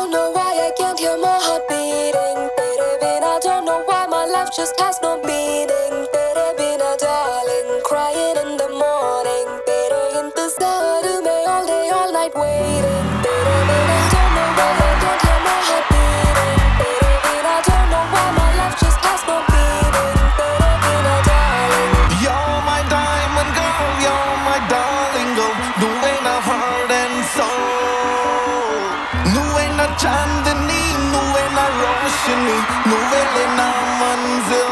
don't know why I can't hear my heart beating. Tere bina, don't know why my life just has no meaning. Tere bina, darling, crying in the morning. Tere intezar mein all day, all night waiting. Tere bina, don't know why I can't hear my heart beating. Tere bina, don't know why my life just has no meaning. Tere bina, darling. You're my diamond girl, you're my darling girl. నువ్వే నా heart and soul. నువ్వే నా చాందిని, నువ్వే నా రోషిని, నువ్వే నా మంజిల్.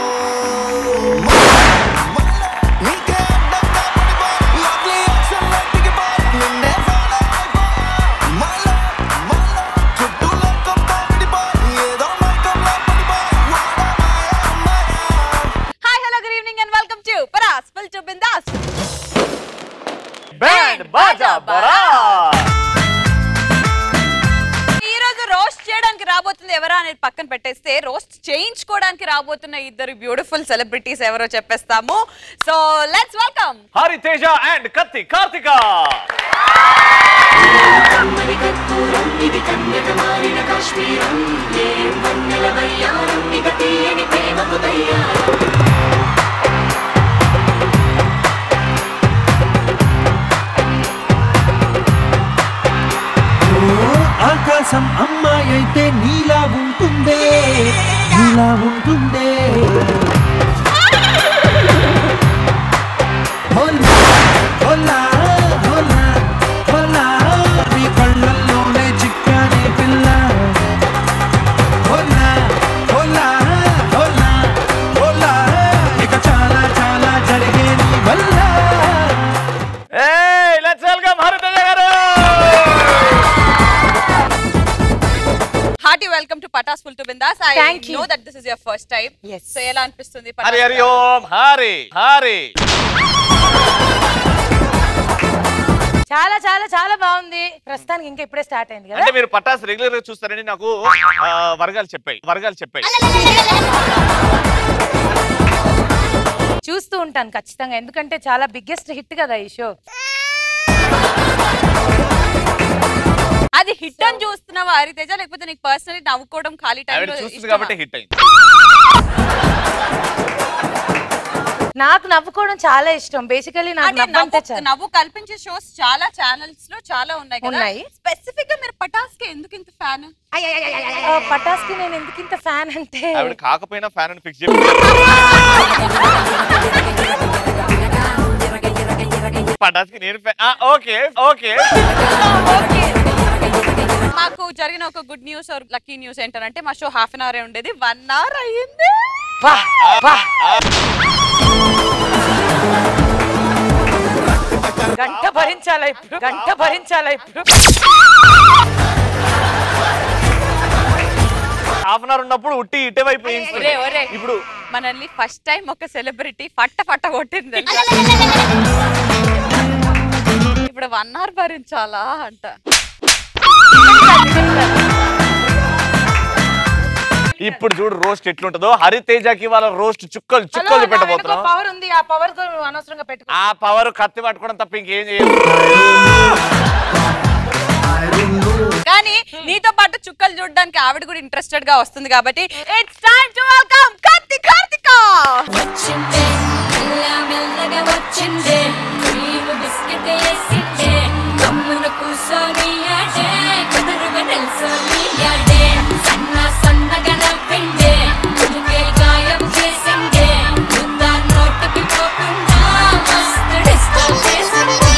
నీకే అడ్డంగా పడిపోయి, lovely action like Biggie Boy, నిన్నే follow అయిపోయా. My love, my love, చుట్టూ లేక comedy boy, ఏదో మైకం లో పడిపోయి, what am I, am I, am? Hi hello good evening and welcome to పరాస్ ఫుల్ టు బిందాస్ బ్యాండ్ బాజా బరా ఈ రోజు రోస్ట్ చేయడానికి రాబోతుంది ఎవరా అనేది పక్కన పెట్టేస్తే రోస్ట్ చేయించుకోవడానికి రాబోతున్న ఇద్దరు బ్యూటిఫుల్ సెలబ్రిటీస్ ఎవరో చెప్పేస్తాము so let's welcome Hari Teja and Kathi Karthika కమ్మని కర్పూరం ఇది కన్యక మారిన కాశ్మీరం ఏం వన్నెల వయ్యారం ఇక తీయని ప్రేమకు తయ్యారం ఆకాశం అమ్మాయి అయితే నీలా ఉంటుందే నీలా ఉంటుందే హోలా, హోలా, హోలా, హోలా, నీ కళ్ళల్లోనే చిక్కానే పిల్ల హోలా, హోలా, హోలా, హోలా, ఇక చాలా చాలా జరిగే నీ వల్ల ఏ లెట్స్ వెల్కమ్ హరి తేజ గారు hearty welcome to Patas full to బిందాస్ ఐ Thank you. No that this is your first time Yes. So ఎలా అనిపిస్తుంది హరి హరి ఓం హరి హరి చాలా చాలా చాలా బాగుంది ప్రస్తుతానికి ఇంకా ఇప్పుడే స్టార్ట్ అయింది కదా అంటే మీరు పటాస్ రెగ్యులర్ గా చూస్తారని నాకు ఆ, వర్గాలు చెప్పాయి వర్గాలు చెప్పాయి చూస్తూ ఉంటాను ఖచ్చితంగా ఎందుకంటే చాలా బిగ్గెస్ట్ హిట్ కదా ఈ షో అది హిట్ అని చూస్తున్నావా హరితేజ లేకపోతే నీకు పర్సనలీ నవ్వుకోవడం ఖాళీ ఆవిడ టైం చూస్తుంది కాబట్టి హిట్ అయింది నాకు నవ్వుకోవడం చాలా ఇష్టం బేసికలీ నాకు అంటే నవ్వు అంటే నవ్వు చాలా నవ్వు కల్పించే షోస్ చాలా ఛానల్స్ లో చాలా ఉన్నాయి కదా ఉన్నాయి. స్పెసిఫిక్ గా మీరు పటాస్ కి ఎందుకు ఇంత ఫ్యాన్ ఆ, పటాస్కి నేను ఎందుకు ఇంత ఫ్యాన్ అంటే ఆవిడ కాకపోయినా ఫ్యాన్ అని ఫిక్స్ చేసి పటాస్ కి నేను fan. ఆ, ఓకే ఓకే మాకు జరిగిన ఒక good news or lucky news ఏంటంటే మా షో హాఫ్ అన్ అవర్ ఉండేది వన్ అవర్ అయ్యింది వా, వా. గంట భరించాలా ఇప్పుడు గంట భరించాలా ఇప్పుడు హాఫ్ అన్ అవర్ ఉన్నప్పుడు ఉట్టి ఇటే వైపు ఒరే ఒరే ఇప్పుడు మనల్ని ఫస్ట్ టైం ఒక సెలబ్రిటీ పట్ట పట్ట కొట్టింది తెలుసా? ఇప్పుడు వన్ అవర్ భరించాలా అంట ఇప్పుడు చూడు రోస్ట్ ఎట్లుంటుందో హరితేజకి వాళ్ళ రోస్ట్ చుక్కలు చుక్కలు పెట్టబోతున్నాం పవర్ ఉంది ఆ పవర్ తో నువ్వు అనవసరంగా పెట్టుకో ఆ పవర్ కత్తి పట్టుకోవడం తప్ప ఇంకేం చేయదు కానీ నీతో పాటు చుక్కలు చూడడానికి ఆవిడ కూడా ఇంట్రెస్టెడ్ గా వస్తుంది కాబట్టి ఇట్స్ టైం టు వెల్కమ్ కత్తి కార్తిక వచ్చిందే మెల్ల మెల్లగా వచ్చిందే క్రీమ్ బిస్కెట్ వేసిందే కమ్మున కూసోని ఆడే కుదురుగా నిల్సోని ఆడే సన్న సన్నగా నవ్విందే కులికే గాయం చేసిందే ముద్ద నోటుకి పోకుండా మస్తు డిస్కో చేసిందే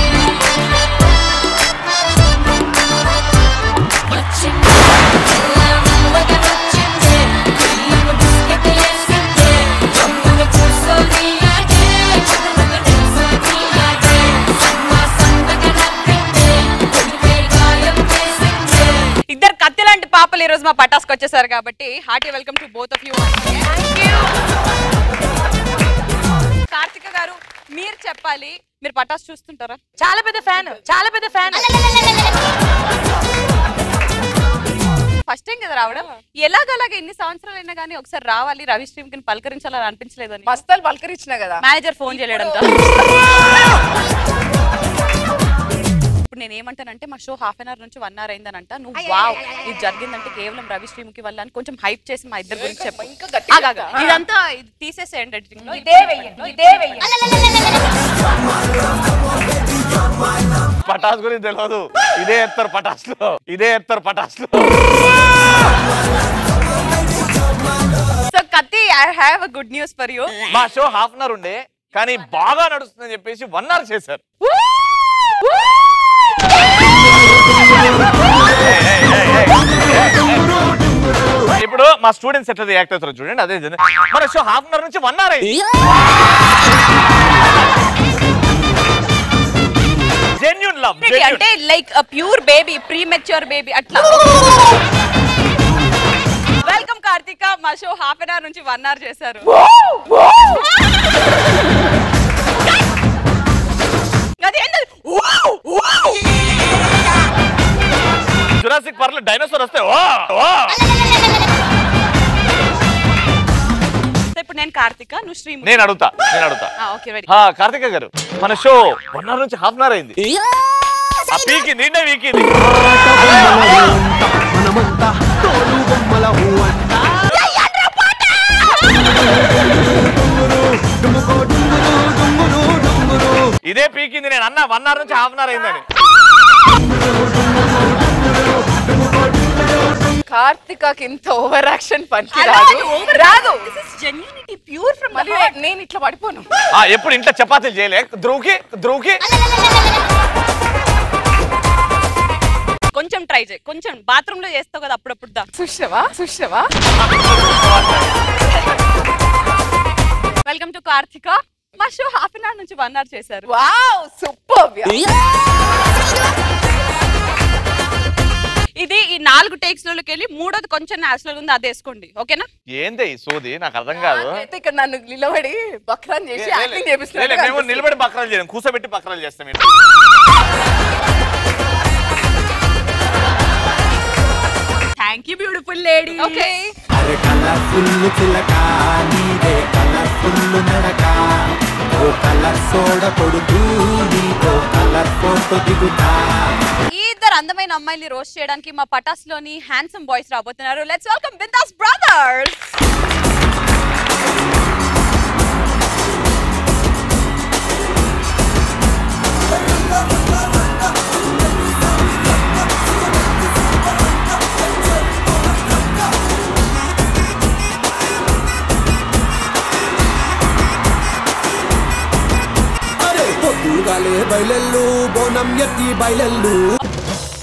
వచ్చిందే మెల్ల మెల్లగా వచ్చిందే క్రీమ్ బిస్కెట్ వేసిందే కమ్మున కూసోని ఆడే కుదురుగా నిల్సోని ఆడే సన్న సన్నగా నవ్విందే కులికే గాయం చేసిందే ఇద్దరు కత్తి లాంటి పాపలు ఈ రోజు మా పటాస్కి వచ్చేసారు కాబట్టి hearty welcome to both of you Karthika గారు మీరు చెప్పాలి మీరు పటాస్ చూస్తుంటారా చాలా పెద్ద ఫ్యాన్ చాలా పెద్ద ఫ్యాన్ ఫస్ట్ టైం కదా రావడం ఎలాగలాగా ఎన్ని సంవత్సరాలు అయినా కానీ ఒకసారి రావాలి రవి శ్రీమ్ కి పలకరించాలని అనిపించలేదని మస్తలు పలకరించిన కదా మేనేజర్ ఫోన్ చేయలేడంతో ఇప్పుడు ఇప్పుడు నేను ఏమంటానంటే మా షో హాఫ్ అన్ అవర్ నుంచి వన్ అవర్ అయిందనంట నువ్వు వావ్ ఇది జరిగిందంటే కేవలం రవి శ్రీముఖి వల్ల అని కొంచెం హైప్ చేసి మా ఇద్దరు గురించి చెప్పు ఆగు, ఆగు. ఇదంతా ఇది తీసేసేయండి ఎడిటింగ్ లో ఇదే వెయ్యండి ఇదే వెయ్యండి పటాస్ గురించి తెలియదు ఇదే ఎత్తారు పటాస్ లో ఇదే ఎత్తారు పటాస్ లో so Kathi I have a good news for you మా షో హాఫ్ అన్ అవర్ ఉండే కానీ బాగా నడుస్తుందని చెప్పేసి వన్ అవర్ చేశారు ఇప్పుడు మా స్టూడెంట్స్ ఎట్లా రియాక్ట్ అవుతారో చూడండి అదే జరిగింది. మన షో హాఫ్ అన్ అవర్ నుంచి వన్ అవర్ అయింది జెన్యున్ లవ్ అంటే like pure baby premature baby అట్లా వెల్కమ్ కార్తిక మా షో హాఫ్ అన్ అవర్ నుంచి వన్ అవర్ చేశారు అదేంటది? జురాసిక్ పార్క్ లో డైనోసార్ వస్తే ఓ ఓ సో ఇప్పుడు నేను కార్తిక నువ్వు శ్రీము నేను అడుగుతా నేను అడుగుతా ఓకే రెడీ హా, కార్తిక గారు మన షో వన్ అవర్ నుంచి హాఫ్ అన్ అవర్ అయింది ఆ పీకి నిండే వీకింది మనమంతా తోలు బొమ్మల అంట డుమ్ముకో డుంగురు డుంగురు డుంగురు ఇదే పీకింది నేను అన్న వన్ అవర్ నుంచి హాఫ్ అన్ అవర్ అయిందని కార్తికకి ఇంత ఓవర్ యాక్షన్ పనికి అలా రాదు over రాదు This is genuinity pure from the మళ్ళీ heart. నేను ఇట్లా పడిపోను ఆ, ఎప్పుడు ఇంట్లో చపాతీలు చేయలే ధ్రువుకి ధ్రువుకి కొంచెం ట్రై చేయి కొంచెం బాత్రూమ్ లో చేస్తావు కదా అప్పుడప్పుడు దా సుష్యవా సుష్యవా వెల్కమ్ టు కార్తిక మా షో హాఫ్ అన్ అవర్ నుంచి వన్ అవర్ చేశారు వావ్ సూపర్ ఇది ఈ నాలుగు టేక్స్ లోకి వెళ్ళి మూడోది కొంచెం నేచురల్ ఉంది అది వేసుకోండి ఓకేనా ఏందే ఈ సోది నాకు అర్థం కాదు అయితే ఇక్కడ నన్ను నిలబడి బక్రాన్ చేసి లే, లే, యాక్టింగ్ లే, లే, మేము చేపిస్తున్నాడు నిలబడి బక్రాలు చేయం కూసబెట్టి బక్రాలు చేస్తాం మీరు thank you beautiful lady okay అరే కలర్ఫుల్ చిలక నీదే కలర్ఫుల్ నడక ఓ కలర్ సోడ కొడుతూ నీతో కలర్ ఫోటో దిగుతా ఈ ఇద్దరు అందమైన అమ్మాయిల్ని రోస్ట్ చేయడానికి మా పటాస్ లోని హ్యాండ్సమ్ బాయ్స్ రాబోతున్నారు లెట్స్ వెల్కమ్ బిందాస్ బ్రదర్స్ అరే పొద్దుగాలే బయలెల్లు బోనం ఎత్తి బయలెల్లు